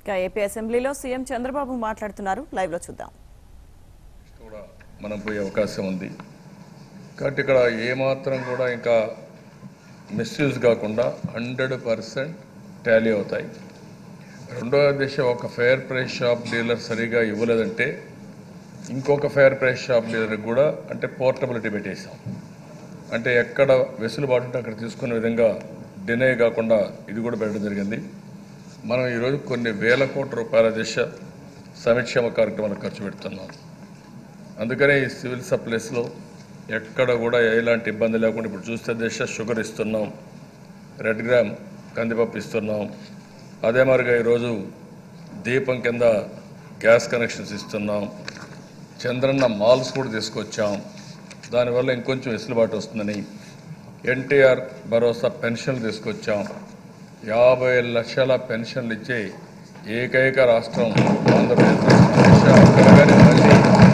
ఇక ఏపీ అసెంబ్లీలో సీఎం చంద్రబాబు మాట్లాడుతున్నారు లైవ్ లో చూద్దాం కూడా మనం పోయే అవకాశం ఉంది కాబట్టి ఇక్కడ ఏమాత్రం కూడా ఇంకా మిస్యూజ్ కాకుండా హండ్రెడ్ పర్సెంట్ టాలీ అవుతాయి రెండవ దిశ ఒక ఫేర్ ప్రైస్ షాప్ డీలర్ సరిగా ఇవ్వలేదంటే ఇంకొక ఫేర్ ప్రైస్ షాప్ డీలర్కి కూడా అంటే పోర్టబిలిటీ పెట్టేశాం అంటే ఎక్కడ వెసులుబాటు ఉంటే అక్కడ తీసుకునే విధంగా డినే కాకుండా ఇది కూడా పెట్టడం జరిగింది మనం ఈరోజు కొన్ని వేల కోట్ల రూపాయల దిశ సంక్షేమ కార్యక్రమాలకు ఖర్చు పెడుతున్నాం అందుకనే ఈ సివిల్ సప్లైస్లో ఎక్కడ కూడా ఎలాంటి ఇబ్బంది లేకుండా ఇప్పుడు చూస్తే దిశ షుగర్ ఇస్తున్నాం రెడ్ గ్రామ్ కందిపప్పు ఇస్తున్నాం అదే మరిగా ఈరోజు దీపం కింద గ్యాస్ కనెక్షన్స్ ఇస్తున్నాం చంద్రన్న మాల్స్ కూడా తీసుకొచ్చాం దానివల్ల ఇంకొంచెం వెసులుబాటు వస్తుందని ఎన్టీఆర్ భరోసా పెన్షన్లు తీసుకొచ్చాం యాభై లక్షల పెన్షన్లు ఇచ్చే ఏకైక రాష్ట్రం ఆంధ్రప్రదేశ్ రాష్ట్రం. అక్కడ కానీ మళ్ళీ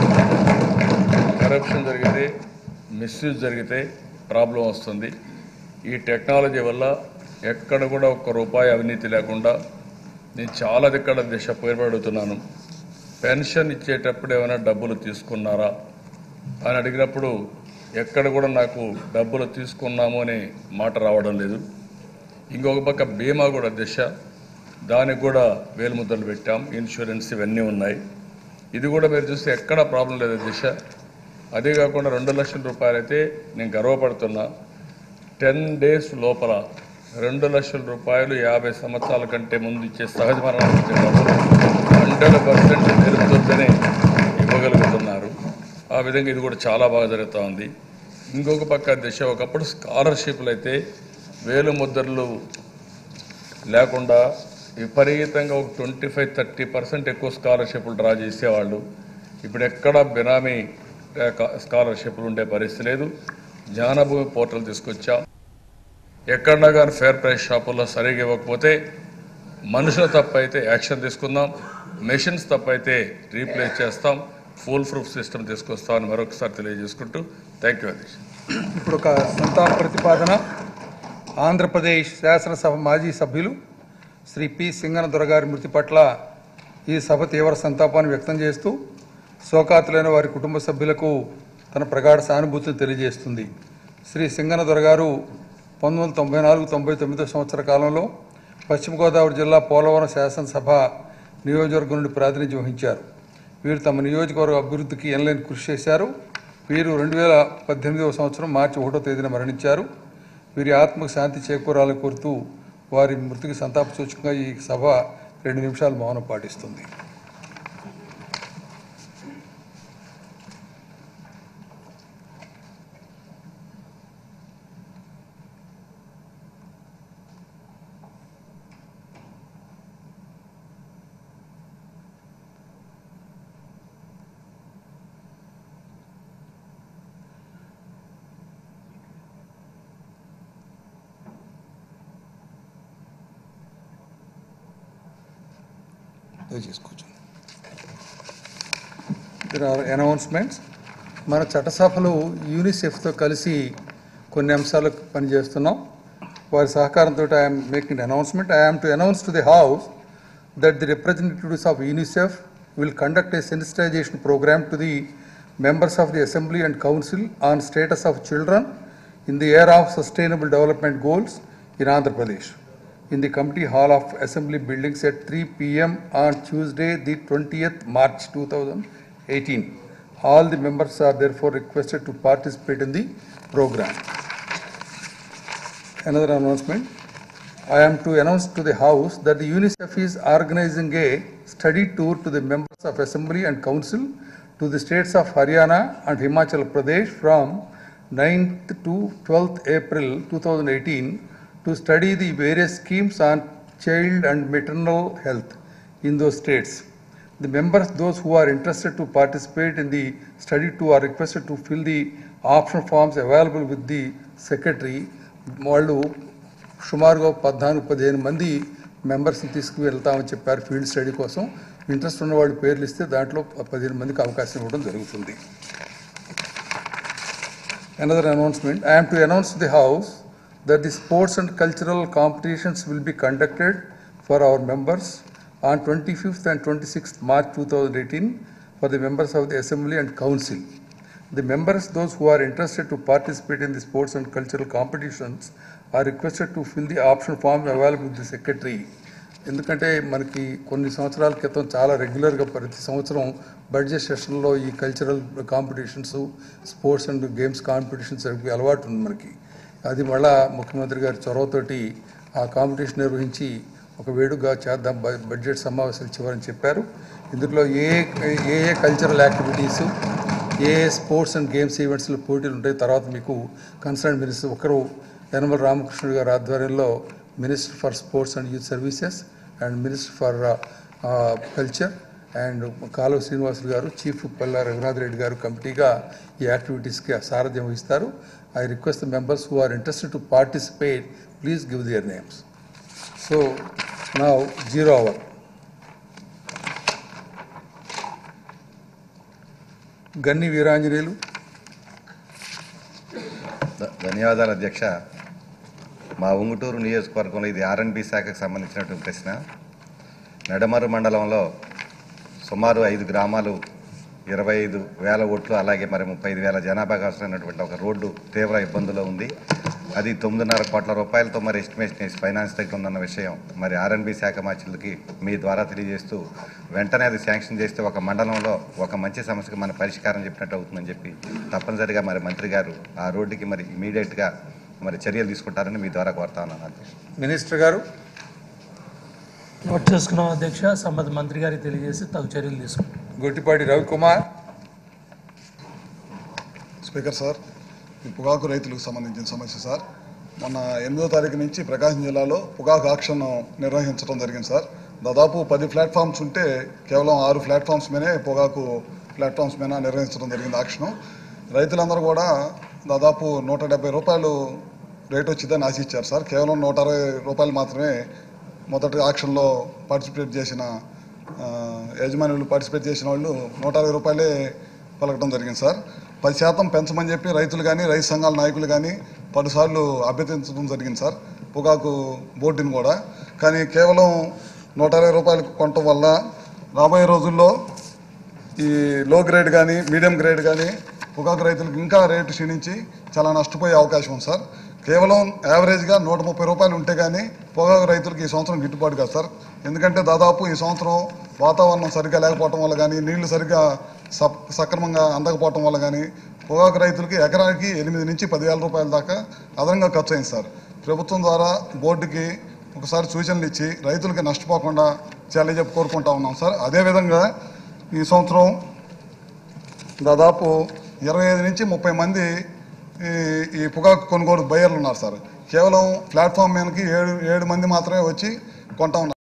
కరప్షన్ జరిగితే మిస్యూజ్ జరిగితే ప్రాబ్లం వస్తుంది ఈ టెక్నాలజీ వల్ల ఎక్కడ కూడా ఒక్క రూపాయి అవినీతి లేకుండా నేను చాలా దిక్కడ దిశ పేరుపడుతున్నాను పెన్షన్ ఇచ్చేటప్పుడు ఏమైనా డబ్బులు తీసుకున్నారా అని అడిగినప్పుడు ఎక్కడ కూడా నాకు డబ్బులు తీసుకున్నాము అనే మాట రావడం లేదు ఇంకొక పక్క బీమా కూడా దిశ దానికి కూడా వేలుముద్రలు పెట్టాం ఇన్సూరెన్స్ ఇవన్నీ ఉన్నాయి ఇది కూడా మీరు చూస్తే ఎక్కడ ప్రాబ్లం లేదు దిశ అదే కాకుండా రెండు లక్షల రూపాయలు అయితే నేను గర్వపడుతున్నా టెన్ డేస్ లోపల రెండు లక్షల రూపాయలు యాభై సంవత్సరాల కంటే ముందు ఇచ్చే సహజ మరణం ఇచ్చే డబ్బులు హండ్రెడ్ పర్సెంట్ నిరుద్యోగనే ఇవ్వగలుగుతున్నారు ఆ విధంగా ఇది కూడా చాలా బాగా జరుగుతూ ఉంది ఇంకొక పక్క దిశ ఒకప్పుడు స్కాలర్షిప్లు అయితే వేలు ముద్రలు లేకుండా విపరీతంగా ఒక ట్వంటీ ఫైవ్ థర్టీ పర్సెంట్ ఎక్కువ స్కాలర్షిప్లు డ్రా చేసేవాళ్ళు ఇప్పుడు ఎక్కడ బినామీ ఆ, కా- స్కాలర్షిప్లు ఉండే పరిస్థితి లేదు జ్ఞానభూమి పోర్టల్ తీసుకొచ్చాం ఎక్కడన్నా కానీ ఫేర్ ప్రైస్ షాపుల్లో సరిగా ఇవ్వకపోతే మనుషుల తప్పైతే యాక్షన్ తీసుకుందాం మెషిన్స్ తప్పైతే రీప్లేస్ చేస్తాం ఫుల్ ప్రూఫ్ సిస్టమ్ తీసుకొస్తామని మరొకసారి తెలియజేసుకుంటూ థ్యాంక్ యూ అధ్యక్ష ఇప్పుడు ఒక సంతాప ప్రతిపాదన ఆంధ్రప్రదేశ్ శాసనసభ మాజీ సభ్యులు శ్రీ పి సింగన దొరగారి మృతి పట్ల ఈ సభ తీవ్ర సంతాపాన్ని వ్యక్తం చేస్తూ శోకాతులైన వారి కుటుంబ సభ్యులకు తన ప్రగాఢ సానుభూతిని తెలియజేస్తుంది శ్రీ సింగన దొరగారు పంతొమ్మిది వందల తొంభై నాలుగు తొంభై తొమ్మిదో సంవత్సర కాలంలో పశ్చిమ గోదావరి జిల్లా పోలవరం శాసనసభ నియోజకవర్గం నుండి ప్రాతినిధ్యం వహించారు వీరు తమ నియోజకవర్గ అభివృద్ధికి ఎనలేని కృషి చేశారు వీరు రెండు వేల పద్దెనిమిదవ సంవత్సరం మార్చి ఒకటో తేదీన మరణించారు వీరి ఆత్మకు శాంతి చేకూరాలని కోరుతూ వారి మృతికి సంతాప సూచకంగా ఈ సభ రెండు నిమిషాలు మౌనం పాటిస్తుంది చేసుకోవచ్చు దర్ ఆర్ అనౌన్స్మెంట్స్ మన చట్టసభలో యూనిసెఫ్తో కలిసి కొన్ని అంశాలు పనిచేస్తున్నాం వారి సహకారంతో I'm making announcement I'm to announce to the house that the representatives of UNICEF will conduct a sensitization program to the members of the Assembly and Council on status of children in the era of sustainable development goals in Andhra Pradesh in the committee hall of Assembly buildings at 3 p.m. on Tuesday, the 20th March 2018. All the members are therefore requested to participate in the program. Another announcement. I am to announce to the House that the UNICEF is organizing a study tour to the members of Assembly and Council to the states of Haryana and Himachal Pradesh from 9th to 12th April 2018 to study the various schemes on child and maternal health in those states. The members, those who are interested to participate in the study tour are requested to fill the option forms available with the secretary. వాళ్ళు సుమారుగా పద్నాలుగు పదిహేను మంది మెంబర్స్ని తీసుకువెళ్తామని చెప్పారు field study కోసం interest ఉన్న వాళ్ళు పేర్లు ఇస్తే దాంట్లో పదిహేను మందికి అవకాశం ఇవ్వడం జరుగుతుంది Another announcement, I am to announce to the House that the sports and cultural competitions will be conducted for our members on 25th and 26th March 2018 for the members of the Assembly and Council. The members, those who are interested to participate in the sports and cultural competitions, are requested to fill the option form available with the secretary. ఎందుకంటే మనకి కొన్ని సంవత్సరాల క్రితం చాలా రెగ్యులర్గా ప్రతి సంవత్సరం budget సెషన్లో ఈ cultural competitions sports and games competitions అలవాటు ఉంది మనకి అది మళ్ళా ముఖ్యమంత్రి గారి చొరవతోటి ఆ కాంపిటీషన్ నిర్వహించి ఒక వేడుగా చేద్దాం బ- బడ్జెట్ సమావేశాలు చివరని చెప్పారు ఇందులో ఏ ఏ ఏ కల్చరల్ యాక్టివిటీస్ ఏ ఏ స్పోర్ట్స్ అండ్ గేమ్స్ ఈవెంట్స్లో పోటీలు ఉంటాయి తర్వాత మీకు కన్సర్న్ మినిస్టర్ ఒకరు యనమల రామకృష్ణుడు గారి ఆధ్వర్యంలో minister for sports and youth services and minister for culture and Kaluva Srinivasulu గారు చీఫ్ పల్లా రఘునాథ్ రెడ్డి గారు కమిటీగా ఈ యాక్టివిటీస్కి సారథ్యం వహిస్తారు I request the members who are interested to participate please give their names so నా జీరో అవర్ గన్ని వీరాంజనేయులు ధ- ధన్యవాదాలు అధ్యక్ష మా ఉంగుటూరు నియోజకవర్గంలో ఇది ఆర్ఎన్బి శాఖకు సంబంధించినటువంటి ప్రశ్న నెడమరు మండలంలో సుమారు ఐదు గ్రామాలు ఇరవై ఐదు వేల ఓట్లు అలాగే మరి ముప్పై ఐదు వేల జనాభా అవసరమైనటువంటి ఒక రోడ్డు తీవ్ర ఇబ్బందులో ఉంది అది తొమ్మిదిన్నర కోట్ల రూపాయలతో మరి ఎస్టిమేషన్ వేసి ఫైనాన్స్ దగ్గర ఉందన్న విషయం మరి ఆర్ఎన్బి శాఖ మాచులకి మీ ద్వారా తెలియజేస్తూ వెంటనే అది శాంక్షన్ చేస్తే ఒక మండలంలో ఒక మంచి సమస్యకు మన పరిష్కారం చెప్పినట్టు అవుతుందని చెప్పి తప్పనిసరిగా మరి మంత్రి గారు ఆ రోడ్డుకి మరి ఇమీడియట్గా మరి చర్యలు తీసుకుంటారని మీ ద్వారా కోరుతా ఉన్నాను అధ్యక్ష మినిస్టర్ గారు నోట్ చేసుకున్నాం అధ్యక్ష సంబంధ మంత్రి గారికి తెలియజేసి తగు చర్యలు తీసుకుంటాం గొట్టిపాటి రవికుమార్ స్పీకర్ సార్ ఈ పొగాకు రైతులకు సంబంధించిన సమస్య సార్ మొన్న ఎనిమిదో తారీఖు నుంచి ప్రకాశం జిల్లాలో పొగాకు ఆక్షన్ నిర్వహించడం జరిగింది సార్ దాదాపు పది ప్లాట్ఫామ్స్ ఉంటే కేవలం ఆరు ప్లాట్ఫామ్స్ మీదే పొగాకు ప్లాట్ఫామ్స్ మీద నిర్వహించడం జరిగింది ఆక్షను రైతులందరూ కూడా దాదాపు నూట డెబ్బై రూపాయలు రేట్ వచ్చిందని ఆశించారు సార్ కేవలం నూట అరవై రూపాయలు మాత్రమే మొదటి ఆక్షన్లో పార్టిసిపేట్ చేసిన ఆ, యజమానులు పార్టిసిపేట్ చేసిన వాళ్ళు నూట అరవై రూపాయలే పలకడం జరిగింది సార్ పది శాతం పెంచమని చెప్పి రైతులు కానీ రైతు సంఘాల నాయకులు కానీ పలుసార్లు అభ్యర్థించడం జరిగింది సార్ పొగాకు బోర్డుని కూడా కానీ కేవలం నూట అరవై రూపాయలకు కొనటం వల్ల రాబోయే రోజుల్లో ఈ లో గ్రేడ్ కానీ మీడియం గ్రేడ్ కానీ పొగాకు రైతులకు ఇంకా రేటు క్షీణించి చాలా నష్టపోయే అవకాశం ఉంది సార్ కేవలం యావరేజ్గా నూట ముప్పై రూపాయలు ఉంటే కానీ పొగాకు రైతులకు ఈ సంవత్సరం గిట్టుబాటు కాదు సార్ ఎందుకంటే దాదాపు ఈ సంవత్సరం వాతావరణం సరిగ్గా లేకపోవటం వల్ల కానీ నీళ్లు సరిగ్గా సప్ సక్రమంగా అందకపోవటం వల్ల కానీ పొగాకు రైతులకి ఎకరానికి ఎనిమిది నుంచి పదివేల రూపాయల దాకా అదనంగా ఖర్చు అయింది సార్ ప్రభుత్వం ద్వారా బోర్డుకి ఒకసారి సూచనలు ఇచ్చి రైతులకి నష్టపోకుండా చేయాలని చెప్పి కోరుకుంటా ఉన్నాం సార్ అదేవిధంగా ఈ సంవత్సరం దాదాపు ఇరవై ఐదు నుంచి ముప్పై మంది ఈ ఈ పొగాకు కొనుగోలు బయ్యర్లు ఉన్నారు సార్ కేవలం ప్లాట్ఫామ్ మీదకి ఏడు ఏడు మంది మాత్రమే వచ్చి కొంటా ఉన్నారు